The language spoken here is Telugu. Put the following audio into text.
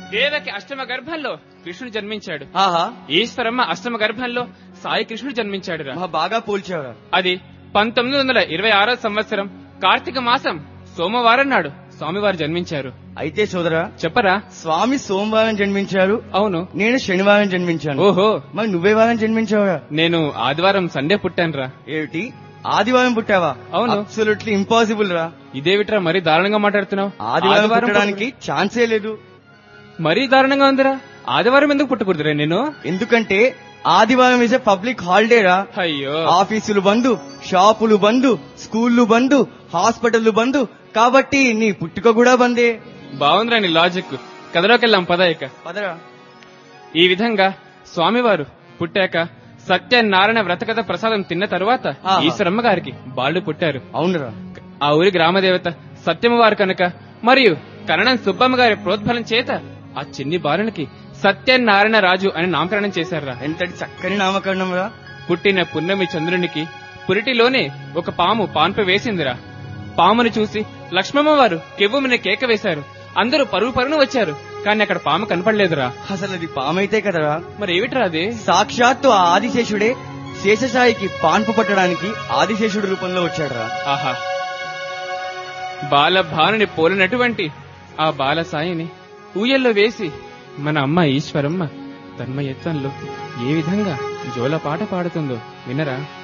దేవకి అష్టమ గర్భంలో కృష్ణుడు జన్మించాడు ఆహా ఈశ్వరమ్మ అష్టమ గర్భంలో సాయి కృష్ణుడు జన్మించాడురా మహా బాగా పోల్చావురా అది పంతొమ్మిది వందల ఇరవై ఆరో సంవత్సరం కార్తీక మాసం సోమవారం నాడు స్వామివారు జన్మించారు అయితే సోదరా చెప్పరా స్వామి సోమవారం జన్మించారు అవును నేను శనివారం జన్మించాను ఓహో మరి నువ్వే వారం జన్మించావురా నేను ఆదివారం సండే పుట్టానురా ఏమిటి ఆదివారం పుట్టావా అవును. అబ్సల్యూట్లీ ఇంపాసిబుల్ రా ఇదేవిట్రా మరీ దారుణంగా మాట్లాడుతున్నావు ఆదివారం పుట్టడానికి ఛాన్సే లేదు మరీ దారుణంగా ఉందిరా ఆదివారం ఎందుకు పుట్టకూడదురా నేను ఎందుకంటే ఆదివారం ఇస్ ఎ పబ్లిక్ హాలిడే రా అయ్యో ఆఫీసులు బంద్ షాపులు బంద్ స్కూళ్లు బంద్ హాస్పిటల్ బంద్ కాబట్టి నీ పుట్టుక కూడా బందే బాగుందిరా నీ లాజిక్ కథలోకెళ్ళాం పద ఇక పదరా ఈ విధంగా స్వామివారు పుట్టాక సత్యనారాయణ వ్రతకథ ప్రసాదం తిన్న తరువాత ఆహా. ఈశ్వరమ్మ గారికి బాలుడు పుట్టారు అవునురా ఆ ఊరి గ్రామదేవత సత్యమ్మవారు కనుక మరియు కరణం సుబ్బమ్మ గారి ప్రోద్బలం చేత ఆ చిన్ని బాలునికి సత్యనారాయణ రాజు అని నామకరణం చేశారా ఎంతటి చక్కని నామకరణం రా పుట్టిన పున్నమి చంద్రునికి పురిటిలోనే ఒక పాము పాన్ప వేసిందిరా పామును చూసి లక్ష్మమ్మ వారు కెవ్వుమని కేక వేశారు అందరూ పరుగు పరుగున వచ్చారు కానీ అక్కడ పాము కనపడలేదురా అసలు అది పామైతే కదరా మరి ఏమిట్రా అది సాక్షాత్తు ఆ ఆదిశేషుడే శేషసాయికి పాన్పు పట్టడానికి ఆదిశేషుడి రూపంలో వచ్చాడురా ఆహా బాల భానుని పోలినటువంటి ఆ బాల సాయిని ఊయల్లో వేసి మన అమ్మ ఈశ్వరమ్మ తన్మయత్వంలో ఏ విధంగా జోల పాట పాడుతుందో వినరా